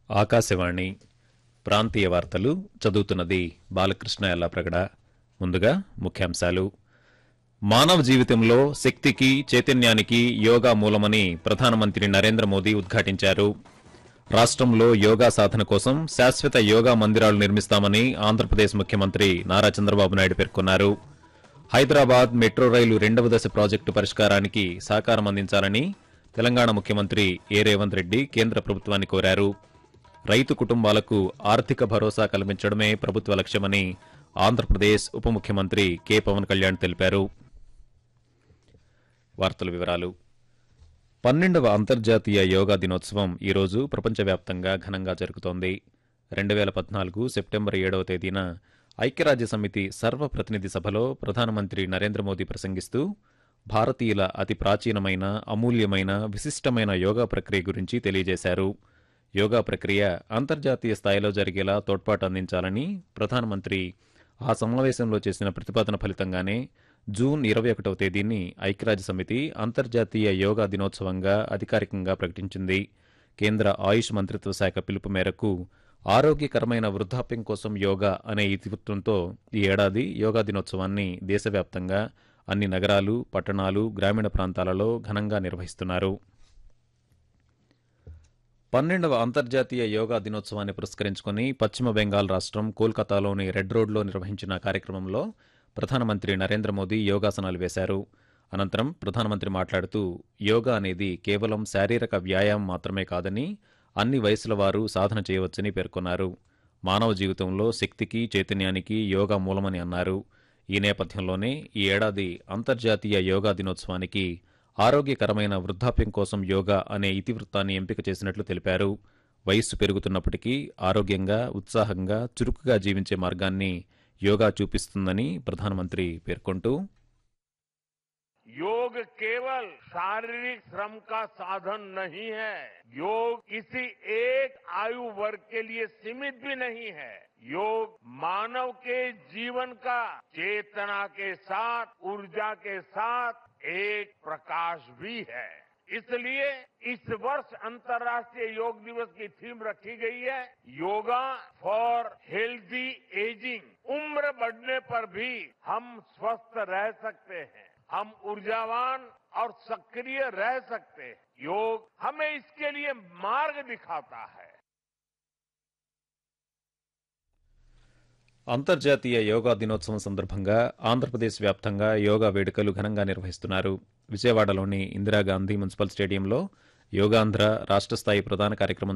ఆకాశవాణి ప్రాంతీయ వార్తలు చదువుతున్నది బాలకృష్ణ ఎల్లాప్రగడ ముందుగా ముఖ్యాంశాలు మానవ జీవితంలో శక్తికి చైతన్యానికి యోగా మూలమని ప్రధానమంత్రి నరేంద్ర మోదీ ఉద్ఘాటించారు రాష్ట్రంలో యోగా సాధన కోసం శాశ్వత యోగా మందిరాలు నిర్మిస్తామని ఆంధ్రప్రదేశ్ ముఖ్యమంత్రి నారా చంద్రబాబు నాయుడు పేర్కొన్నారు హైదరాబాద్ మెట్రో రైలు రెండవ దశ ప్రాజెక్టు పరిష్కారానికి సహకారం అందించాలని తెలంగాణ ముఖ్యమంత్రి ఏ రేవంత్ రెడ్డి కేంద్ర ప్రభుత్వాన్ని కోరారు రైతు కుటుంబాలకు ఆర్థిక భరోసా కల్పించడమే ప్రభుత్వ లక్ష్యమని ఆంధ్రప్రదేశ్ ఉప ముఖ్యమంత్రి కె పవన్ కళ్యాణ్ తెలిపారు వార్తల వివరాలు పన్నెండవ అంతర్జాతీయ యోగా దినోత్సవం ఈరోజు ప్రపంచవ్యాప్తంగా ఘనంగా జరుగుతోంది రెండు వేల పద్నాలుగు సెప్టెంబర్ ఏడవ తేదీన ఐక్యరాజ్య సమితి సర్వప్రతినిధి సభలో ప్రధానమంత్రి నరేంద్ర మోదీ ప్రసంగిస్తూ భారతీయుల అతి ప్రాచీనమైన అమూల్యమైన విశిష్టమైన యోగా ప్రక్రియ గురించి తెలియజేశారు యోగా ప్రక్రియ అంతర్జాతీయ స్థాయిలో జరిగేలా తోడ్పాటు అందించాలని ప్రధానమంత్రి ఆ సమావేశంలో చేసిన ప్రతిపాదన ఫలితంగానే జూన్ ఇరవై ఒకటవ తేదీని ఐక్యరాజ్య సమితి అంతర్జాతీయ యోగా దినోత్సవంగా అధికారికంగా ప్రకటించింది కేంద్ర ఆయుష్ మంత్రిత్వ శాఖ పిలుపు మేరకు ఆరోగ్యకరమైన వృద్ధాప్యం కోసం యోగా అనే ఇతివృత్తంతో ఈ ఏడాది యోగా దినోత్సవాన్ని దేశవ్యాప్తంగా అన్ని నగరాలు పట్టణాలు గ్రామీణ ప్రాంతాలలో ఘనంగా నిర్వహిస్తున్నారు పన్నెండవ అంతర్జాతీయ యోగా దినోత్సవాన్ని పురస్కరించుకుని పశ్చిమ బెంగాల్ రాష్ట్రం కోల్కతాలోని రెడ్ రోడ్లో నిర్వహించిన కార్యక్రమంలో ప్రధానమంత్రి నరేంద్ర మోదీ యోగాసనాలు వేశారు అనంతరం ప్రధానమంత్రి మాట్లాడుతూ యోగా అనేది కేవలం శారీరక వ్యాయామం మాత్రమే కాదని అన్ని వయసుల వారు సాధన చేయవచ్చని పేర్కొన్నారు మానవ జీవితంలో శక్తికి చైతన్యానికి యోగా మూలమని అన్నారు ఈ నేపథ్యంలోనే ఈ ఏడాది అంతర్జాతీయ యోగా దినోత్సవానికి ఆరోగ్యకరమైన వృద్ధాప్యం కోసం యోగా అనే ఇతివృత్తాన్ని ఎంపిక చేసినట్లు తెలిపారు వయస్సు పెరుగుతున్నప్పటికీ ఆరోగ్యంగా ఉత్సాహంగా చురుకుగా జీవించే మార్గాన్ని యోగా చూపిస్తుందని ప్రధానమంత్రి పేర్కొంటూ योग केवल शारीरिक श्रम का साधन नहीं है योग किसी एक आयु वर्ग के लिए सीमित भी नहीं है योग मानव के जीवन का चेतना के साथ ऊर्जा के साथ एक प्रकाश भी है इसलिए इस वर्ष अंतर्राष्ट्रीय योग दिवस की थीम रखी गई है योगा फॉर हेल्दी एजिंग उम्र बढ़ने पर भी हम स्वस्थ रह सकते हैं हम ऊर्जावान और सक्रिय रह सकते हैं योग हमें इसके लिए मार्ग दिखाता है అంతర్జాతీయ యోగా దినోత్సవం సందర్భంగా ఆంధ్రప్రదేశ్ వ్యాప్తంగా యోగా వేడుకలు ఘనంగా నిర్వహిస్తున్నారు విజయవాడలోని ఇందిరాగాంధీ మున్సిపల్ స్టేడియంలో యోగాంధ్ర రాష్ట్ర స్థాయి ప్రధాన కార్యక్రమం